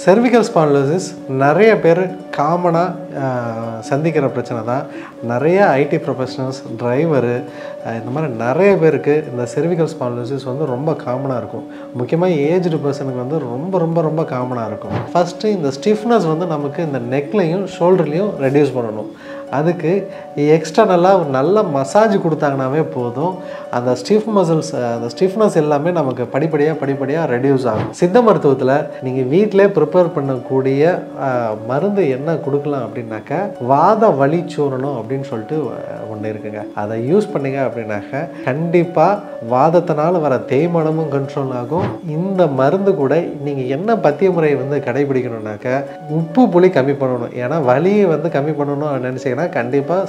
cervical spondylosis நிறைய பேர் காமனாக சந்திக்கிற பிரச்சனை தான் நிறைய ஐடி ப்ரொஃபஷனல்ஸ் டிரைவரு இந்த மாதிரி நிறைய பேருக்கு இந்த செர்விக்கல் ஸ்பான்லோசிஸ் வந்து ரொம்ப காமனாக இருக்கும் முக்கியமாக ஏஜ்டு பர்சனுக்கு வந்து ரொம்ப ரொம்ப ரொம்ப காமனாக இருக்கும் ஃபஸ்ட்டு இந்த ஸ்டிஃப்னஸ் வந்து நமக்கு இந்த நெக்லையும் ஷோல்டர்லேயும் ரெடியூஸ் பண்ணணும் அதுக்கு எக்ஸ்டர்னலாக ஒரு நல்ல மசாஜ் கொடுத்தாங்கனாவே போதும் அந்த ஸ்டிஃப் மசில்ஸ் அந்த ஸ்டிஃப்னஸ் எல்லாமே நமக்கு படிப்படியாக படிப்படியாக ரெடியூஸ் ஆகும் சித்த மருத்துவத்தில் நீங்கள் வீட்டிலே ப்ரிப்பேர் பண்ணக்கூடிய அஹ், மருந்து என்ன கொடுக்கலாம் அப்படின்னாக்கா வாத வலி சூரணம் அப்படின்னு சொல்லிட்டு ஒன்று இருக்குங்க அதை யூஸ் பண்ணீங்க அப்படின்னாக்க கண்டிப்பாக வாதத்தினால் வர தேய்மானமும் கண்ட்ரோல் ஆகும் இந்த மருந்து கூட நீங்கள் என்ன பத்திய முறை வந்து கடைபிடிக்கணும்னாக்க உப்பு புளி கம்மி பண்ணணும் ஏன்னா வலியை வந்து கம்மி பண்ணணும் நினச்சிங்கன்னா கண்டிப்பாக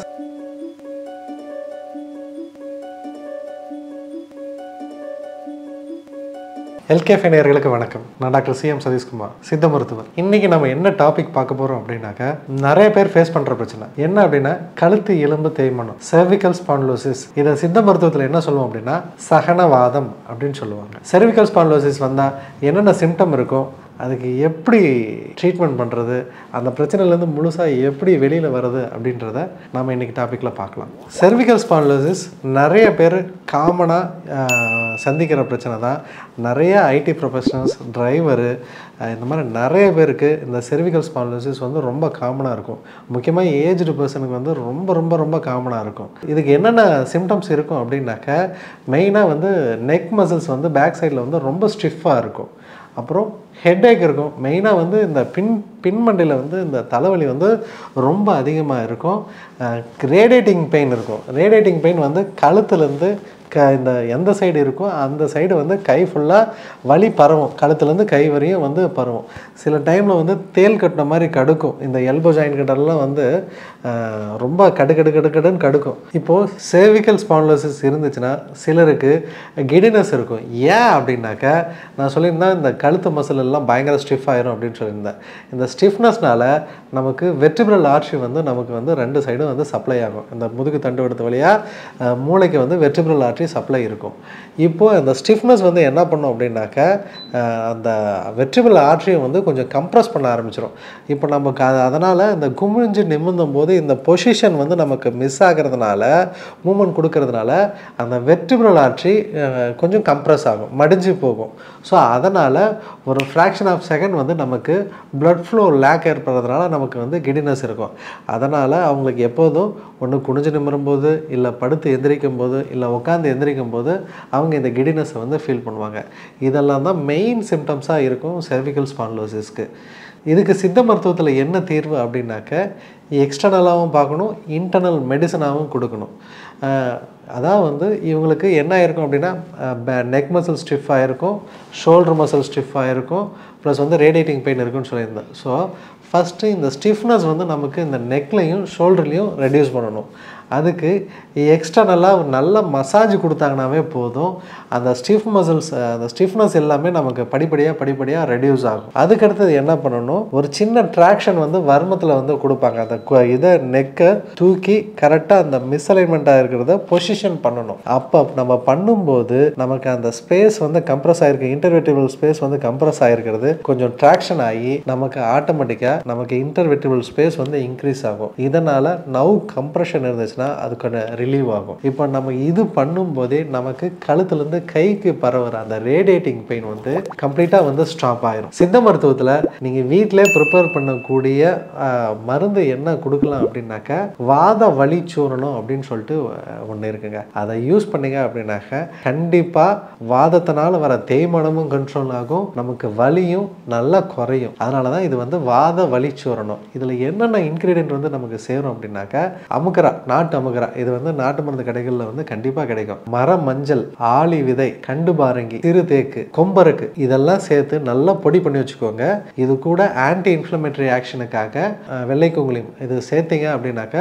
எல்கேஃபே நேயர்களுக்கு வணக்கம் நான் டாக்டர் சிஎம் சதீஷ்குமார் சித்த மருத்துவர் இன்னைக்கு நம்ம என்ன டாபிக் பார்க்க போறோம் அப்படின்னாக்க நிறைய பேர் ஃபேஸ் பண்ற பிரச்சனை என்ன அப்படின்னா கழுத்து எலும்பு தேய்மானம் cervical ஸ்பான்லோசிஸ் இதை சித்த மருத்துவத்தில் என்ன சொல்லுவோம் அப்படின்னா சகனவாதம் அப்படின்னு சொல்லுவாங்க cervical ஸ்பான்லோசிஸ் வந்தா என்னென்ன சிம்டம் இருக்கும் அதுக்கு எப்படி ட்ரீட்மெண்ட் பண்ணுறது அந்த பிரச்சனையிலேருந்து முழுசாக எப்படி வெளியில் வருது அப்படின்றத நம்ம இன்றைக்கி டாப்பிக்கில் பார்க்கலாம் cervical ஸ்பான்லோசிஸ் நிறைய பேர் காமனாக சந்திக்கிற பிரச்சனை தான் நிறைய ஐடி ப்ரொஃபஷனல்ஸ் டிரைவரு இந்த மாதிரி நிறைய பேருக்கு இந்த cervical ஸ்பான்லோசிஸ் வந்து ரொம்ப காமனாக இருக்கும் முக்கியமாக ஏஜ்டு பர்சனுக்கு வந்து ரொம்ப ரொம்ப ரொம்ப காமனாக இருக்கும் இதுக்கு என்னென்ன சிம்டம்ஸ் இருக்கும் அப்படின்னாக்க மெயினாக வந்து நெக் மசில்ஸ் வந்து பேக் சைடில் வந்து ரொம்ப ஸ்டிஃபாக இருக்கும் அப்புறம் ஹெட்டேக் இருக்கும் மெயினாக வந்து இந்த பின் பின்மண்டையில் வந்து இந்த தலைவலி வந்து ரொம்ப அதிகமாக இருக்கும் ரேடியேட்டிங் பெயின் இருக்கும் ரேடியேட்டிங் பெயின் வந்து கழுத்துலேருந்து க இந்த எந்த சைடு இருக்கோ அந்த சைடு வந்து கை ஃபுல்லாக வலி பரவும் கழுத்துலேருந்து கை வரையும் வந்து பரவும் சில டைமில் வந்து தேல் கட்டின மாதிரி கடுக்கும் இந்த எல்போ ஜாயின் கிட்டலாம் வந்து அஹ், ரொம்ப கடு கடு கடு கடுன்னு கடுக்கும் இப்போது cervical ஸ்பான்லோசிஸ் இருந்துச்சுன்னா சிலருக்கு கிடினஸ் இருக்கும் ஏன் அப்படின்னாக்க நான் சொல்லியிருந்தேன் இந்த கழுத்து மசில் எல்லாம் பயங்கர ஸ்டிஃப் ஆயிரும் அப்படின்னு சொல்லியிருந்தேன் இந்த ஸ்டிஃப்னஸ்னால நமக்கு வெர்டிபிரல் ஆர்ச்சி வந்து நமக்கு வந்து ரெண்டு சைடும் வந்து சப்ளை ஆகும் இந்த முதுகு தண்டுவடத்து வழியாக மூளைக்கு வந்து வெர்டிபிரல் ஆர்ச்சி சப்ளை இருக்கும் இப்போது அந்த ஸ்டிஃப்னஸ் வந்து என்ன பண்ணும் அப்படின்னாக்க அஹ், அந்த வெர்டிபிரல் ஆர்ச்சியை வந்து கொஞ்சம் கம்ப்ரஸ் பண்ண ஆரம்பிச்சிடும் இப்போ நமக்கு அது அதனால் இந்த குமிஞ்சு நிமிர்ந்தும் போது இந்த பொசிஷன் வந்து நமக்கு மிஸ் ஆகிறதுனால மூமெண்ட் கொடுக்கறதுனால அந்த வெர்டிபிரல் ஆர்ச்சி அஹ், கொஞ்சம் கம்ப்ரஸ் ஆகும் மடிஞ்சு போகும் ஸோ அதனால் ஒரு ஃப்ராக்ஷன் ஆஃப் செகண்ட் வந்து நமக்கு blood flow லேக் ஏற்படுறதுனால நமக்கு வந்து கிடினஸ் இருக்கும் அதனால் அவங்களுக்கு எப்போதும் ஒன்று குனிஞ்சு நிமிரும் போது இல்லை படுத்து எந்திரிக்கும் போது இல்லை உட்காந்து எந்திரிக்கும் போது அவங்க இந்த கிடினஸை வந்து ஃபீல் பண்ணுவாங்க இதெல்லாம் தான் மெயின் சிம்டம்ஸாக இருக்கும் cervical ஸ்பான்லோசிஸ்க்கு இதுக்கு சித்த மருத்துவத்தில் என்ன தீர்வு அப்படின்னாக்க எக்ஸ்டர்னலாகவும் பார்க்கணும் இன்டர்னல் மெடிசனாகவும் கொடுக்கணும் அஹ் அதான் வந்து இவங்களுக்கு என்ன ஆயிருக்கும் அப்படின்னா நெக் மசில் ஸ்டிஃப் ஆகிருக்கும் ஷோல்டர் மசில் ஸ்டிஃப் ஆகிருக்கும் ப்ளஸ் வந்து ரேடியேட்டிங் பெயின் இருக்குன்னு சொல்லியிருந்தேன் ஸோ ஃபஸ்ட்டு இந்த ஸ்டிஃப்னஸ் வந்து நமக்கு இந்த நெக்லையும் ஷோல்டர்லேயும் ரெடியூஸ் பண்ணணும் அதுக்கு எக்ஸ்டர்னலாக ஒரு நல்ல மசாஜ் கொடுத்தாங்கனாவே போதும் அந்த ஸ்டிஃப் மசில்ஸ் அந்த ஸ்டிஃப்னஸ் எல்லாமே நமக்கு படிப்படியாக படிப்படியாக ரெடியூஸ் ஆகும் அதுக்கடுத்தது என்ன பண்ணணும் ஒரு சின்ன ட்ராக்ஷன் வந்து வர்மத்தில் வந்து கொடுப்பாங்க அந்த கு- இதை நெக்கை தூக்கி கரெக்டாக அந்த மிஸ்அலைன்மெண்ட்டாக இருக்கிறத பொசிஷன் பண்ணணும் அப்போ நம்ம பண்ணும்போது நமக்கு அந்த ஸ்பேஸ் வந்து கம்ப்ரஸ் ஆகிருக்கு இன்டர்வெட்டிபிள் ஸ்பேஸ் வந்து கம்ப்ரஸ் ஆகிருக்கிறது கொஞ்சம் ட்ராக்ஷன் ஆகி நமக்கு ஆட்டோமேட்டிக்காக நமக்கு இன்டர்வெட்டிபிள் ஸ்பேஸ் வந்து இன்க்ரீஸ் ஆகும் இதனால் நவ் கம்ப்ரெஷன் இருந்துச்சுன்னா அதுக்கான ரிலீவ் ஆகும் இப்போ நம்ம இது பண்ணும்போதே நமக்கு கழுத்துலேருந்து கைக்கு பரவுற அந்த ரேடியேட்டிங் பெயின் வந்து கம்ப்ளீட்டாக வந்து ஸ்டாப் ஆயிரும் சித்த மருத்துவத்தில் நீங்கள் வீட்டிலே ப்ரிப்பேர் பண்ணக்கூடிய ஆஹ், மருந்து என்ன கொடுக்கலாம் அப்படின்னாக்க வாத வலி சூரணம் அப்படின்னு சொல்லிட்டு ஒன்று இருக்குங்க அதை யூஸ் பண்ணீங்க அப்படின்னாக்க கண்டிப்பாக வாதத்தினால வர தேய்மானமும் கண்ட்ரோல் ஆகும் நமக்கு வலியும் நல்லா குறையும் அதனால தான் இது வந்து வாத வலி சூரணம் இதில் என்னென்ன இன்க்ரீடியன்ட் வந்து நமக்கு சேரும் அப்படின்னாக்க அமுக்கரா நாட்டு அமுக்கரா இது வந்து நாட்டு மருந்து கடைகளில் வந்து கண்டிப்பாக கிடைக்கும் மர மஞ்சள் ஆளி விதை கண்டு பாரங்கி சிறு தேக்கு கொம்பருக்கு இதெல்லாம் சேர்த்து நல்லா பொடி பண்ணி வச்சுக்கோங்க இது கூட ஆன்டி இன்ஃப்ளமேட்டரி ஆக்ஷனுக்காக வெள்ளை குங்குலியம் இது சேர்த்தீங்க அப்படின்னாக்க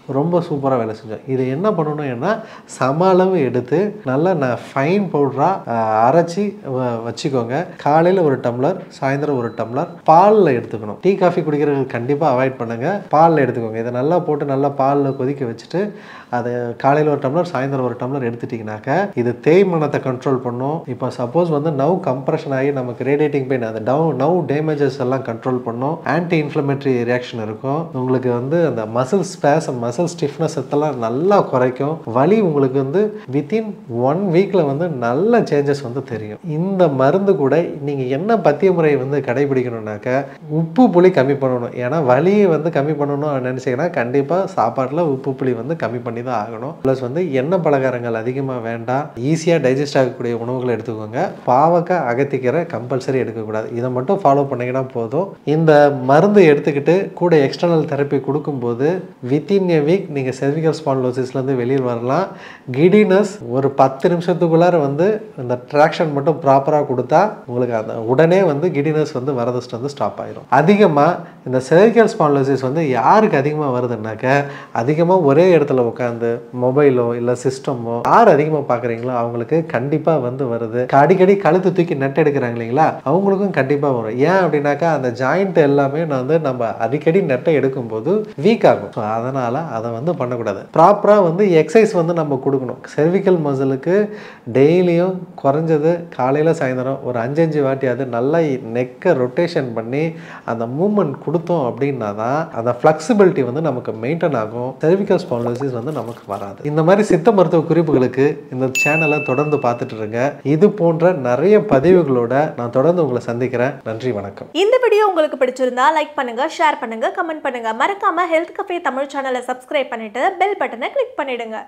ரொம்ப சூப்பராக வேலை செஞ்சோம் இது என்ன பண்ணணும்னா சம அளவு எடுத்து நல்லா நான் ஃபைன் பவுடராக அரைச்சி வ- வச்சுக்கோங்க காலையில் ஒரு டம்ளர் சாயந்தரம் ஒரு டம்ளர் பாலில் எடுத்துக்கணும் டீ காஃபி குடிக்கிறது கண்டிப்பாக அவாய்ட் பண்ணுங்கள் பாலில் எடுத்துக்கோங்க இதை நல்லா போட்டு நல்லா பாலில் கொதிக்க வச்சுட்டு அதை காலையில் ஒரு டம்ளர் சாயந்தரம் ஒரு டம்ளர் எடுத்துட்டிங்கனாக்க இது தேய்மானத்தை கண்ட்ரோல் பண்ணும் இப்போ சப்போஸ் வந்து நவ் கம்ப்ரெஷன் ஆகி நமக்கு ரேடியேட்டிங் பெயின் அந்த டவு நவ் டேமேஜஸ் எல்லாம் கண்ட்ரோல் பண்ணும் ஆன்டி இன்ஃப்ளமேட்டரி ரியாக்ஷன் இருக்கும் உங்களுக்கு வந்து அந்த மசில் ஸ்பேஸ் மசில் ஸ்டிஃப்னஸ் எல்லாம் நல்லா குறைக்கும் வலி உங்களுக்கு வந்து வித்தின் ஒன் வீக்கில் வந்து நல்ல சேஞ்சஸ் வந்து தெரியும் இந்த மருந்து கூட நீங்கள் என்ன பத்திய முறை வந்து கடைபிடிக்கணும்னாக்க உப்பு புளி கம்மி பண்ணணும் ஏன்னா வலியை வந்து கம்மி பண்ணணும் நினச்சிங்கன்னா கண்டிப்பாக சாப்பாட்டில் உப்பு புளி வந்து கம்மி பண்ணி தான் ஆகணும் ப்ளஸ் வந்து எண்ணெய் பலகாரங்கள் அதிகமாக வேண்டாம் ஈஸியாக டைஜஸ்ட் ஆகக்கூடிய உணவுகளை எடுத்துக்கோங்க பாவக்காய் அகத்திக்கீரை கம்பல்சரி எடுக்கக்கூடாது இதை மட்டும் ஃபாலோ பண்ணீங்கன்னா போதும் இந்த மருந்து எடுத்துக்கிட்டு கூட எக்ஸ்டர்னல் தெரப்பி கொடுக்கும்போது வித்தின் எ வீக் நீங்கள் செர்விகல் ஸ்பான்லோசிஸ்லேருந்து வெளியில் வரலாம் கிடினஸ் ஒரு பத்து நிமிஷத்துக்குள்ளார வந்து இந்த ட்ராக்ஷன் மட்டும் ப்ராப்பராக கொடுத்தா உங்களுக்கு அந்த உடனே வந்து கிடினஸ் வந்து வரதஸ்ட் வந்து ஸ்டாப் ஆயிரும் அதிகமாக இந்த செர்விகல் ஸ்பான்லோசிஸ் வந்து யாருக்கு அதிகமாக வருதுன்னாக்க அதிகமாக ஒரே இடத்துல உட்காந்து மொபைலோ இல்லை சிஸ்டமோ யார் அதிகமாக பார்க்குறீங்களோ அவங்களுக்கு கண்டிப்பாக வந்து வருது அடிக்கடி கழுத்து தூக்கி நெட் எடுக்கிறாங்க இல்லைங்களா அவங்களுக்கும் கண்டிப்பாக வரும் ஏன் அப்படின்னாக்கா அந்த ஜாயிண்ட் எல்லாமே நான் வந்து நம்ம அடிக்கடி நெட்டை எடுக்கும்போது வீக் ஆகும் ஸோ அதனால் அதை வந்து பண்ணக்கூடாது ப்ராப்பராக வந்து எக்ஸசைஸ் வந்து நம்ம கொடுக்கணும் செர்விக்கல் மசிலுக்கு டெய்லியும் குறைஞ்சது காலையில் சாயந்தரம் ஒரு அஞ்சஞ்சு வாட்டியாவது நல்லா நெக்கை ரொட்டேஷன் பண்ணி அந்த மூமெண்ட் கொடுத்தோம் அப்படின்னா தான் அந்த ஃப்ளெக்சிபிலிட்டி வந்து நமக்கு மெயின்டைன் ஆகும் செர்விக்கல் ஸ்பான்லோசிஸ் வந்து நமக்கு வராது இந்த மாதிரி சித்த மருத்துவ குறிப்புகளுக்கு இந்த சேனலை தொடர்ந்து பார்த்துட்டு இருங்க இது போன்ற நிறைய பதிவுகளோட நான் தொடர்ந்து உங்களை சந்திக்கிறேன் நன்றி வணக்கம் இந்த வீடியோ உங்களுக்கு பிடிச்சிருந்தா லைக் பண்ணுங்க ஷேர் பண்ணுங்க கமெண்ட் பண்ணுங்க மறக்காம ஹெல்த் கஃபே தமிழ் சேனலை சப்ஸ்கிரைப் பண்ணிட்டு பெல் பட்டனை கிளிக் பண்ணிடுங்க